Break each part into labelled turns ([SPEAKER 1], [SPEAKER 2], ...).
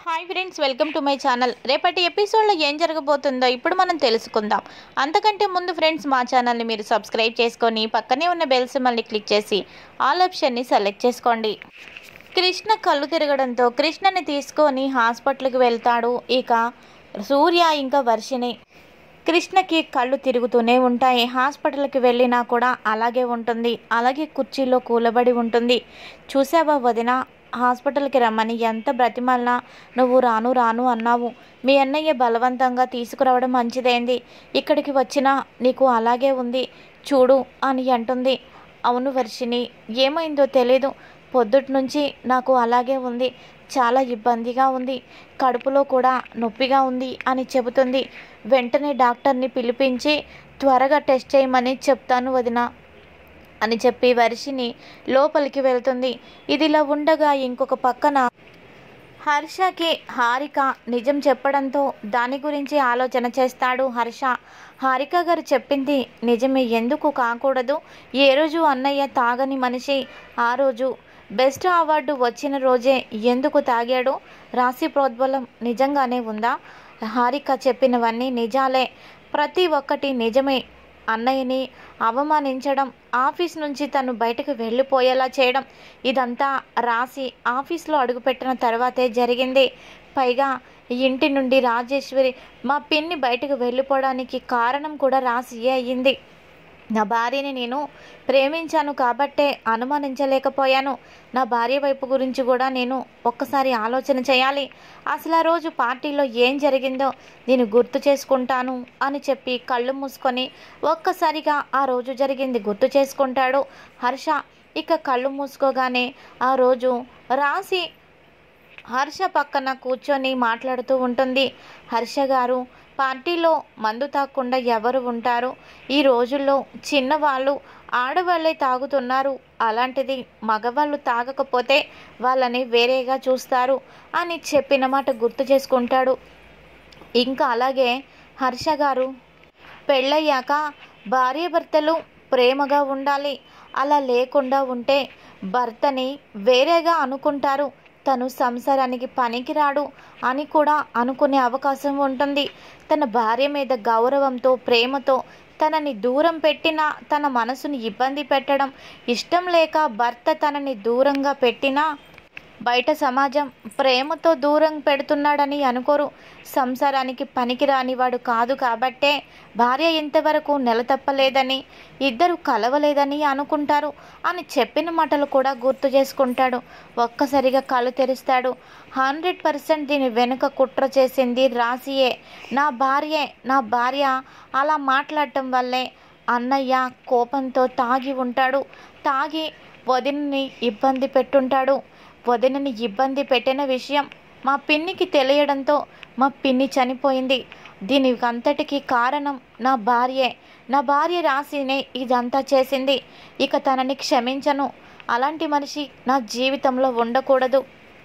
[SPEAKER 1] hi friends welcome to my channel రేపటి ఎపిసోడ్లో ఏం జరగబోతుందో ఇప్పుడు మనం తెలుసుకుందాం అంతకంటే ముందు ఫ్రెండ్స్ మా ఛానల్ని మీరు సబ్స్క్రైబ్ చేసుకొని పక్కనే ఉన్న బెల్ సింబల్ని క్లిక్ చేసి ఆల్ ఆప్షన్ని సెలెక్ట్ చేసుకోండి కృష్ణ కళ్ళు తిరగడంతో కృష్ణని తీసుకొని హాస్పిటల్కి వెళ్తాడు ఇక సూర్య ఇంకా వర్షిని కృష్ణకి కళ్ళు తిరుగుతూనే ఉంటాయి హాస్పిటల్కి వెళ్ళినా కూడా అలాగే ఉంటుంది అలాగే కుర్చీలో కూలబడి ఉంటుంది చూసావా వదిన హాస్పిటల్కి రమ్మని ఎంత బ్రతిమల్లా నువ్వు రాను రాను అన్నావు మీ అన్నయ్య బలవంతంగా తీసుకురావడం మంచిదైంది ఇక్కడికి వచ్చినా నీకు అలాగే ఉంది చూడు అని అంటుంది అవును వర్షిని ఏమైందో తెలీదు పొద్దుటి నుంచి నాకు అలాగే ఉంది చాలా ఇబ్బందిగా ఉంది కడుపులో కూడా నొప్పిగా ఉంది అని చెబుతుంది వెంటనే డాక్టర్ని పిలిపించి త్వరగా టెస్ట్ చేయమని చెప్తాను వదిన అని చెప్పి వర్షిని లోపలికి వెళ్తుంది ఇదిలా ఉండగా ఇంకొక పక్కన హర్షకి హారిక నిజం చెప్పడంతో దాని గురించి ఆలోచన చేస్తాడు హర్ష హారిక గారు చెప్పింది నిజమే ఎందుకు కాకూడదు ఏ రోజు అన్నయ్య తాగని మనిషి ఆ రోజు బెస్ట్ అవార్డు వచ్చిన రోజే ఎందుకు తాగాడు రాశి ప్రోద్బలం నిజంగానే ఉందా హారిక చెప్పినవన్నీ నిజాలే ప్రతి ఒక్కటి నిజమే అన్నయ్యని అవమానించడం ఆఫీస్ నుంచి తను బయటకు వెళ్ళిపోయేలా చేయడం ఇదంతా రాసి ఆఫీస్లో అడుగుపెట్టిన తర్వాతే జరిగింది పైగా ఇంటి నుండి రాజేశ్వరి మా పిన్ని బయటకు వెళ్ళిపోవడానికి కారణం కూడా రాసియే అయ్యింది నా భార్యని నేను ప్రేమించాను కాబట్టే అనుమానించలేకపోయాను నా భార్య వైపు గురించి కూడా నేను ఒక్కసారి ఆలోచన చేయాలి అసలు ఆ రోజు పార్టీలో ఏం జరిగిందో నేను గుర్తు చేసుకుంటాను అని చెప్పి కళ్ళు మూసుకొని ఒక్కసారిగా ఆ రోజు జరిగింది గుర్తు చేసుకుంటాడు హర్ష ఇక కళ్ళు మూసుకోగానే ఆ రోజు రాసి హర్ష పక్కన కూర్చొని మాట్లాడుతూ ఉంటుంది హర్ష గారు పార్టీలో మందు తాగకుండా ఎవరు ఉంటారు ఈ రోజుల్లో చిన్నవాళ్ళు ఆడవాళ్ళే తాగుతున్నారు అలాంటిది మగవాళ్ళు తాగకపోతే వాళ్ళని వేరేగా చూస్తారు అని చెప్పిన మాట గుర్తు చేసుకుంటాడు ఇంకా అలాగే హర్ష గారు పెళ్ళయ్యాక భార్యాభర్తలు ప్రేమగా ఉండాలి అలా లేకుండా ఉంటే భర్తని వేరేగా అనుకుంటారు తను సంసారానికి పనికిరాడు అని కూడా అనుకునే అవకాశం ఉంటుంది తన భార్య మీద గౌరవంతో ప్రేమతో తనని దూరం పెట్టినా తన మనసుని ఇబ్బంది పెట్టడం ఇష్టం లేక భర్త తనని దూరంగా పెట్టినా బయట సమాజం ప్రేమతో దూరం పెడుతున్నాడని అనుకోరు సంసారానికి పనికిరాని వాడు కాదు కాబట్టే భార్య ఇంతవరకు నెలతప్పలేదని ఇద్దరు కలవలేదని అనుకుంటారు అని చెప్పిన మాటలు కూడా గుర్తు చేసుకుంటాడు ఒక్కసారిగా కళ్ళు తెరుస్తాడు హండ్రెడ్ పర్సెంట్ దీని వెనుక కుట్ర చేసింది రాసియే నా భార్యే నా భార్య అలా మాట్లాడటం వల్లే అన్నయ్య కోపంతో తాగి ఉంటాడు తాగి వదినని ఇబ్బంది పెట్టుంటాడు వదినని ఇబ్బంది పెట్టిన విషయం మా పిన్నికి తెలియడంతో మా పిన్ని చనిపోయింది దీనికి అంతటికీ కారణం నా భార్యే నా భార్య రాసినే ఇదంతా చేసింది ఇక తనని క్షమించను అలాంటి మనిషి నా జీవితంలో ఉండకూడదు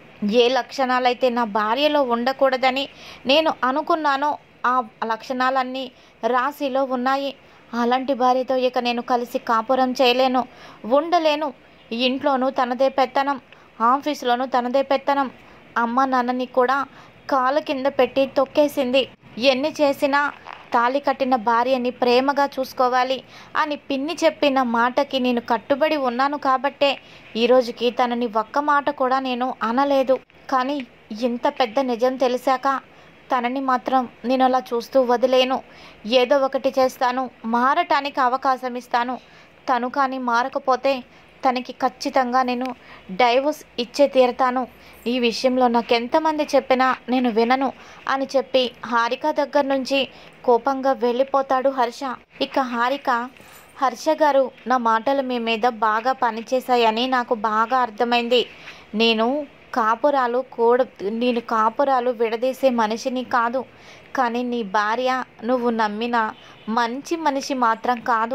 [SPEAKER 1] ఏ లక్షణాలైతే నా భార్యలో ఉండకూడదని నేను అనుకున్నానో ఆ లక్షణాలన్నీ రాశిలో ఉన్నాయి అలాంటి భార్యతో ఇక నేను కలిసి కాపురం చేయలేను ఉండలేను ఇంట్లోనూ తనదే పెత్తనం ఆఫీసులోనూ తనదే పెత్తనం అమ్మ నాన్నని కూడా కాలు కింద పెట్టి తొక్కేసింది ఎన్ని చేసినా తాళి కట్టిన భార్యని ప్రేమగా చూసుకోవాలి అని పిన్ని చెప్పిన మాటకి నేను కట్టుబడి ఉన్నాను కాబట్టే ఈరోజుకి తనని ఒక్క మాట కూడా నేను అనలేదు కానీ ఇంత పెద్ద నిజం తెలిసాక తనని మాత్రం నేను అలా చూస్తూ వదిలేను ఏదో ఒకటి చేస్తాను మారటానికి అవకాశం ఇస్తాను తను కానీ మారకపోతే తనకి ఖచ్చితంగా నేను డైవోర్స్ ఇచ్చే తీరతాను ఈ విషయంలో నాకెంతమంది చెప్పినా నేను వినను అని చెప్పి హారిక దగ్గర నుంచి కోపంగా వెళ్ళిపోతాడు హర్ష ఇక హారిక హర్ష గారు నా మాటలు మీ మీద బాగా పనిచేశాయని నాకు బాగా అర్థమైంది నేను కాపురాలు కూడ నేను కాపురాలు విడదీసే మనిషిని కాదు కానీ నీ భార్య నువ్వు నమ్మిన మంచి మనిషి మాత్రం కాదు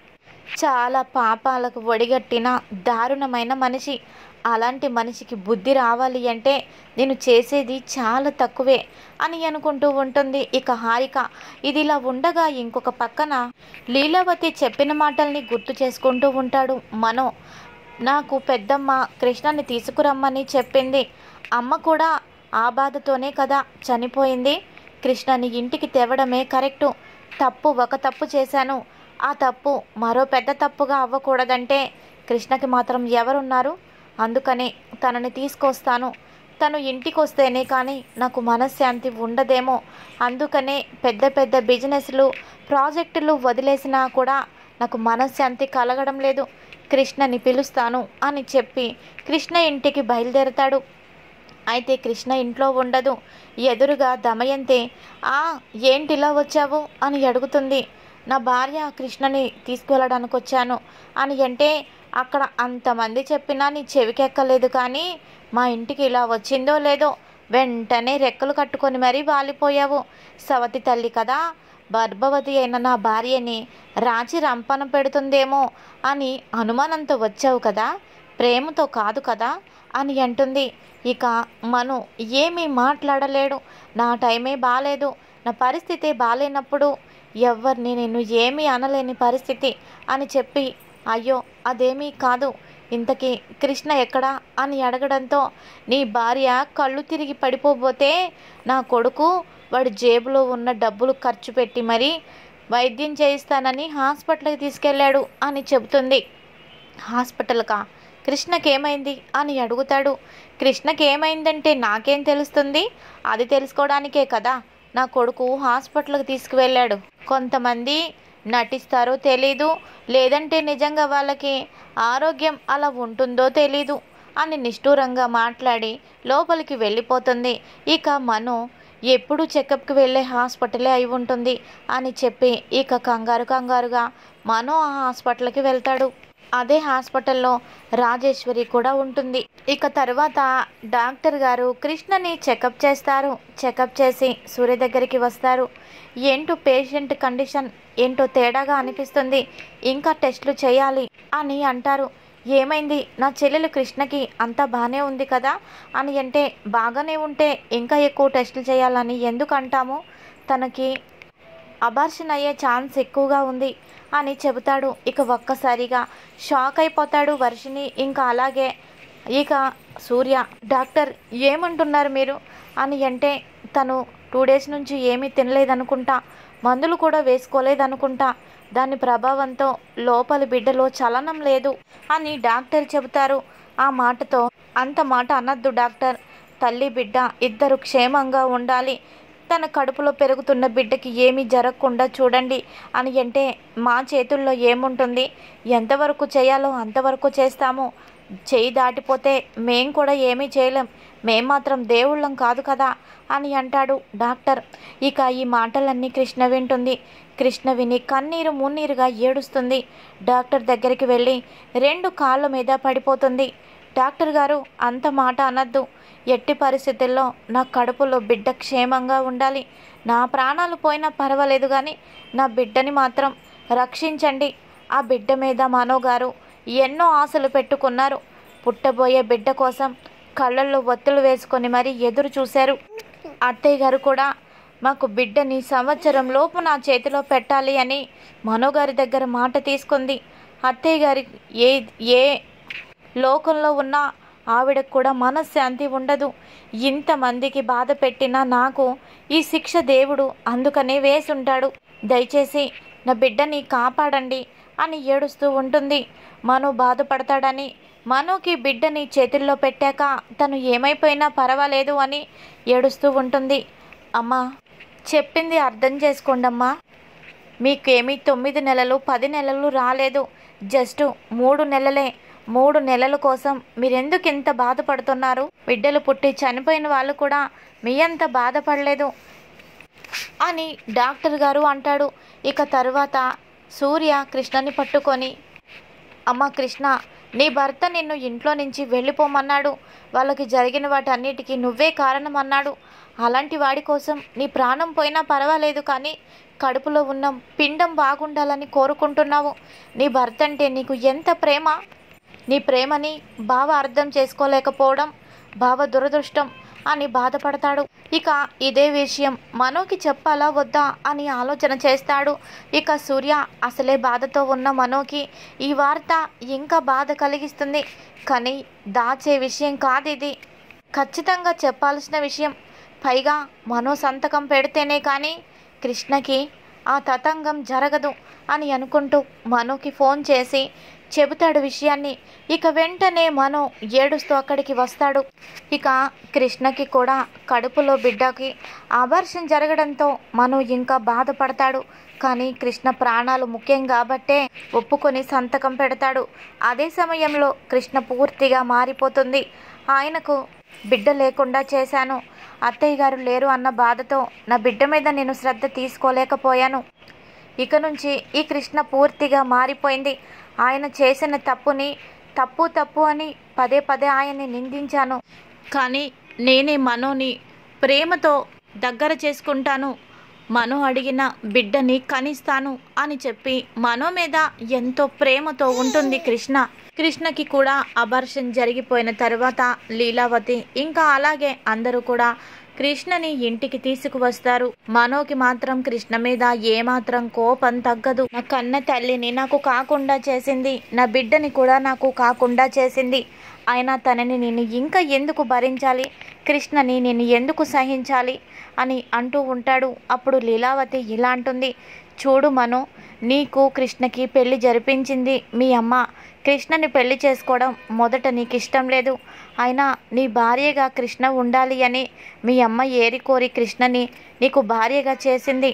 [SPEAKER 1] చాలా పాపాలకు ఒడిగట్టిన దారుణమైన మనిషి అలాంటి మనిషికి బుద్ధి రావాలి అంటే నేను చేసేది చాలా తక్కువే అని అనుకుంటూ ఉంటుంది ఇక హారిక ఇది ఇలా ఉండగా ఇంకొక పక్కన లీలావతి చెప్పిన మాటల్ని గుర్తు చేసుకుంటూ ఉంటాడు మనో నాకు పెద్దమ్మ కృష్ణని తీసుకురమ్మని చెప్పింది అమ్మ కూడా ఆ బాధతోనే కదా చనిపోయింది కృష్ణని ఇంటికి తేవడమే కరెక్టు తప్పు ఒక తప్పు చేశాను ఆ తప్పు మరో పెద్ద తప్పుగా అవ్వకూడదంటే కృష్ణకి మాత్రం ఎవరున్నారు అందుకనే తనని తీసుకొస్తాను తను ఇంటికి వస్తేనే కానీ నాకు మనశ్శాంతి ఉండదేమో అందుకనే పెద్ద పెద్ద బిజినెస్లు ప్రాజెక్టులు వదిలేసినా కూడా నాకు మనశ్శాంతి కలగడం లేదు కృష్ణని పిలుస్తాను అని చెప్పి కృష్ణ ఇంటికి బయలుదేరతాడు అయితే కృష్ణ ఇంట్లో ఉండదు ఎదురుగా దమయంతి ఆ ఏంటిలా వచ్చావు అని అడుగుతుంది నా భార్య కృష్ణని తీసుకువెళ్ళడానికి వచ్చాను అని అంటే అక్కడ అంతమంది చెప్పినా నీ చెవికెక్కలేదు కానీ మా ఇంటికి ఇలా వచ్చిందో లేదో వెంటనే రెక్కలు కట్టుకొని మరీ వాలిపోయావు సవతి తల్లి కదా గర్భవతి అయిన నా భార్యని రాచి రంపన పెడుతుందేమో అని అనుమానంతో వచ్చావు కదా ప్రేమతో కాదు కదా అని అంటుంది ఇక మను ఏమీ మాట్లాడలేడు నా టైమే బాగాలేదు నా పరిస్థితి బాగాలేనప్పుడు ఎవరిని నేను ఏమీ అనలేని పరిస్థితి అని చెప్పి అయ్యో అదేమీ కాదు ఇంతకీ కృష్ణ ఎక్కడా అని అడగడంతో నీ భార్య కళ్ళు తిరిగి పడిపోబోతే నా కొడుకు వాడి జేబులో ఉన్న డబ్బులు ఖర్చు పెట్టి మరీ వైద్యం చేయిస్తానని హాస్పిటల్కి తీసుకెళ్ళాడు అని చెబుతుంది హాస్పిటల్కా కృష్ణకి ఏమైంది అని అడుగుతాడు కృష్ణకి ఏమైందంటే నాకేం తెలుస్తుంది అది తెలుసుకోవడానికే కదా నా కొడుకు హాస్పిటల్కి తీసుకువెళ్ళాడు కొంతమంది నటిస్తారో తెలీదు లేదంటే నిజంగా వాళ్ళకి ఆరోగ్యం అలా ఉంటుందో తెలీదు అని నిష్ఠూరంగా మాట్లాడి లోపలికి వెళ్ళిపోతుంది ఇక మను ఎప్పుడు చెకప్కి వెళ్ళే హాస్పిటలే అయి ఉంటుంది అని చెప్పి ఇక కంగారు కంగారుగా మను ఆ హాస్పిటల్కి వెళ్తాడు అదే హాస్పిటల్లో రాజేశ్వరి కూడా ఉంటుంది ఇక తర్వాత డాక్టర్ గారు కృష్ణని చెకప్ చేస్తారు చెకప్ చేసి సూర్య దగ్గరికి వస్తారు ఏంటో పేషెంట్ కండిషన్ ఏంటో తేడాగా అనిపిస్తుంది ఇంకా టెస్టులు చేయాలి అని అంటారు ఏమైంది నా చెల్లెలు కృష్ణకి అంతా బాగానే ఉంది కదా అని అంటే బాగానే ఉంటే ఇంకా ఎక్కువ టెస్టులు చేయాలని ఎందుకు అంటాము తనకి అబార్షన్ అయ్యే ఛాన్స్ ఎక్కువగా ఉంది అని చెబుతాడు ఇక ఒక్కసారిగా షాక్ అయిపోతాడు వర్షిని ఇంకా అలాగే ఇక సూర్య డాక్టర్ ఏమంటున్నారు మీరు అని అంటే తను టూ డేస్ నుంచి ఏమీ తినలేదనుకుంటా మందులు కూడా వేసుకోలేదనుకుంటా దాని ప్రభావంతో లోపలి బిడ్డలో చలనం లేదు అని డాక్టర్ చెబుతారు ఆ మాటతో అంత మాట అనద్దు డాక్టర్ తల్లి బిడ్డ ఇద్దరు క్షేమంగా ఉండాలి తన కడుపులో పెరుగుతున్న బిడ్డకి ఏమీ జరగకుండా చూడండి అని అంటే మా చేతుల్లో ఏముంటుంది ఎంతవరకు చేయాలో అంతవరకు చేస్తాము చేయి దాటిపోతే మేం కూడా ఏమీ చేయలేం మేం మాత్రం దేవుళ్ళం కాదు కదా అని అంటాడు డాక్టర్ ఇక ఈ మాటలన్నీ కృష్ణ వింటుంది కృష్ణ విని కన్నీరు మున్నీరుగా ఏడుస్తుంది డాక్టర్ దగ్గరికి వెళ్ళి రెండు కాళ్ళ మీద పడిపోతుంది డాక్టర్ గారు అంత మాట అనద్దు ఎట్టి పరిస్థితుల్లో నా కడుపులో బిడ్డ క్షేమంగా ఉండాలి నా ప్రాణాలు పోయినా పర్వాలేదు కానీ నా బిడ్డని మాత్రం రక్షించండి ఆ బిడ్డ మీద మనో గారు ఎన్నో ఆశలు పెట్టుకున్నారు పుట్టబోయే బిడ్డ కోసం కళ్ళల్లో ఒత్తులు వేసుకొని మరీ ఎదురు చూశారు అత్తయ్య గారు కూడా మాకు బిడ్డని సంవత్సరం లోపు నా చేతిలో పెట్టాలి అని మనోగారి దగ్గర మాట తీసుకుంది అత్తయ్య గారి ఏ ఏ లోకంలో ఉన్న ఆవిడకు కూడా మనశ్శాంతి ఉండదు ఇంతమందికి బాధ పెట్టిన నాకు ఈ శిక్ష దేవుడు అందుకనే వేసుంటాడు దయచేసి నా బిడ్డని కాపాడండి అని ఏడుస్తూ ఉంటుంది మను బాధపడతాడని మనుకి బిడ్డని చేతుల్లో పెట్టాక తను ఏమైపోయినా పర్వాలేదు అని ఏడుస్తూ ఉంటుంది అమ్మా చెప్పింది అర్థం చేసుకోండమ్మా మీకేమీ తొమ్మిది నెలలు పది నెలలు రాలేదు జస్ట్ మూడు నెలలే మూడు నెలల కోసం మీరెందుకు ఇంత బాధపడుతున్నారు బిడ్డలు పుట్టి చనిపోయిన వాళ్ళు కూడా మీ అంత బాధపడలేదు అని డాక్టర్ గారు అంటాడు ఇక తరువాత సూర్య కృష్ణని పట్టుకొని అమ్మ కృష్ణ నీ భర్త నిన్ను ఇంట్లో నుంచి వెళ్ళిపోమన్నాడు వాళ్ళకి జరిగిన వాటన్నిటికీ నువ్వే కారణం అన్నాడు అలాంటి వాడి కోసం నీ ప్రాణం పోయినా పర్వాలేదు కానీ కడుపులో ఉన్న పిండం బాగుండాలని కోరుకుంటున్నావు నీ భర్త అంటే నీకు ఎంత ప్రేమ నీ ప్రేమని బావ అర్థం చేసుకోలేకపోవడం బావ దురదృష్టం అని బాధపడతాడు ఇక ఇదే విషయం మనోకి చెప్పాలా వద్దా అని ఆలోచన చేస్తాడు ఇక సూర్య అసలే బాధతో ఉన్న మనోకి ఈ వార్త ఇంకా బాధ కలిగిస్తుంది కానీ దాచే విషయం కాదు ఇది ఖచ్చితంగా చెప్పాల్సిన విషయం పైగా మనో సంతకం పెడితేనే కానీ కృష్ణకి ఆ తతంగం జరగదు అని అనుకుంటూ మనోకి ఫోన్ చేసి చెబుతాడు విషయాన్ని ఇక వెంటనే మనో ఏడుస్తూ అక్కడికి వస్తాడు ఇక కృష్ణకి కూడా కడుపులో బిడ్డకి అబార్షన్ జరగడంతో మనో ఇంకా బాధపడతాడు కానీ కృష్ణ ప్రాణాలు ముఖ్యం కాబట్టే ఒప్పుకొని సంతకం పెడతాడు అదే సమయంలో కృష్ణ పూర్తిగా మారిపోతుంది ఆయనకు బిడ్డ లేకుండా చేశాను అత్తయ్య గారు లేరు అన్న బాధతో నా బిడ్డ మీద నేను శ్రద్ధ తీసుకోలేకపోయాను ఇక నుంచి ఈ కృష్ణ పూర్తిగా మారిపోయింది ఆయన చేసిన తప్పుని తప్పు తప్పు అని పదే పదే ఆయన్ని నిందించాను కానీ నేనే మనోని ప్రేమతో దగ్గర చేసుకుంటాను మనో అడిగిన బిడ్డని కనిస్తాను అని చెప్పి మనో మీద ఎంతో ప్రేమతో ఉంటుంది కృష్ణ కృష్ణకి కూడా అబర్షన్ జరిగిపోయిన తర్వాత లీలావతి ఇంకా అలాగే అందరూ కూడా కృష్ణని ఇంటికి తీసుకువస్తారు మనోకి మాత్రం కృష్ణ మీద ఏమాత్రం కోపం తగ్గదు నా కన్న తల్లిని నాకు కాకుండా చేసింది నా బిడ్డని కూడా నాకు కాకుండా చేసింది అయినా తనని నేను ఇంకా ఎందుకు భరించాలి కృష్ణని నేను ఎందుకు సహించాలి అని అంటూ ఉంటాడు అప్పుడు లీలావతి ఇలా అంటుంది చూడు మను నీకు కృష్ణకి పెళ్లి జరిపించింది మీ అమ్మ కృష్ణని పెళ్లి చేసుకోవడం మొదట నీకు ఇష్టం లేదు అయినా నీ భార్యగా కృష్ణ ఉండాలి అని మీ అమ్మ ఏరి కోరి కృష్ణని నీకు భార్యగా చేసింది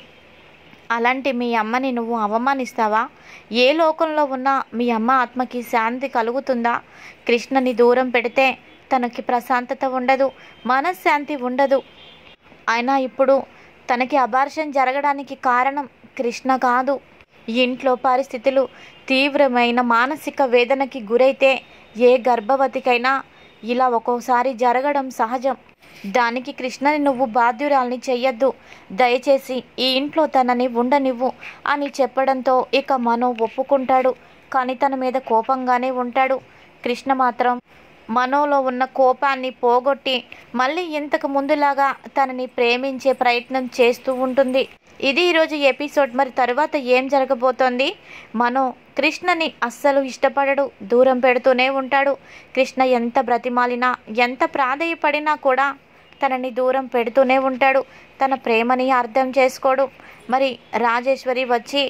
[SPEAKER 1] అలాంటి మీ అమ్మని నువ్వు అవమానిస్తావా ఏ లోకంలో ఉన్నా మీ అమ్మ ఆత్మకి శాంతి కలుగుతుందా కృష్ణని దూరం పెడితే తనకి ప్రశాంతత ఉండదు మనశ్శాంతి ఉండదు అయినా ఇప్పుడు తనకి అబార్షన్ జరగడానికి కారణం కృష్ణ కాదు ఇంట్లో పరిస్థితులు తీవ్రమైన మానసిక వేదనకి గురైతే ఏ గర్భవతికైనా ఇలా ఒక్కోసారి జరగడం సహజం దానికి కృష్ణని నువ్వు బాధ్యురాల్ని చెయ్యొద్దు దయచేసి ఈ ఇంట్లో తనని ఉండనివ్వు అని చెప్పడంతో ఇక మనో ఒప్పుకుంటాడు కానీ తన మీద కోపంగానే ఉంటాడు కృష్ణ మాత్రం మనోలో ఉన్న కోపాన్ని పోగొట్టి మళ్ళీ ఇంతకు ముందులాగా తనని ప్రేమించే ప్రయత్నం చేస్తూ ఉంటుంది ఇది ఈరోజు ఎపిసోడ్ మరి తర్వాత ఏం జరగబోతోంది మనో కృష్ణని అస్సలు ఇష్టపడడు దూరం పెడుతూనే ఉంటాడు కృష్ణ ఎంత బ్రతిమాలినా ఎంత ప్రాధేయపడినా కూడా తనని దూరం పెడుతూనే ఉంటాడు తన ప్రేమని అర్థం చేసుకోడు మరి రాజేశ్వరి వచ్చి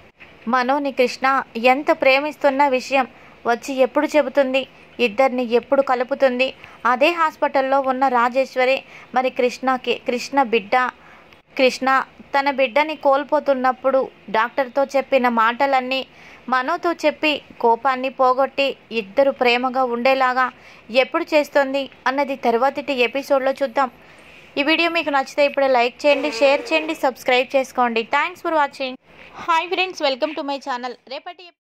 [SPEAKER 1] మనోని కృష్ణ ఎంత ప్రేమిస్తున్న విషయం వచ్చి ఎప్పుడు చెబుతుంది ఇద్దరిని ఎప్పుడు కలుపుతుంది అదే హాస్పిటల్లో ఉన్న రాజేశ్వరి మరి కృష్ణకి కృష్ణ బిడ్డ కృష్ణ తన బిడ్డని కోల్పోతున్నప్పుడు డాక్టర్తో చెప్పిన మాటలన్నీ మనోతో చెప్పి కోపాన్ని పోగొట్టి ఇద్దరు ప్రేమగా ఉండేలాగా ఎప్పుడు చేస్తుంది అన్నది తర్వాతి ఎపిసోడ్లో చూద్దాం ఈ వీడియో మీకు నచ్చితే ఇప్పుడే లైక్ చేయండి షేర్ చేయండి సబ్స్క్రైబ్ చేసుకోండి thanks for watching hi friends welcome to my channel రేపటి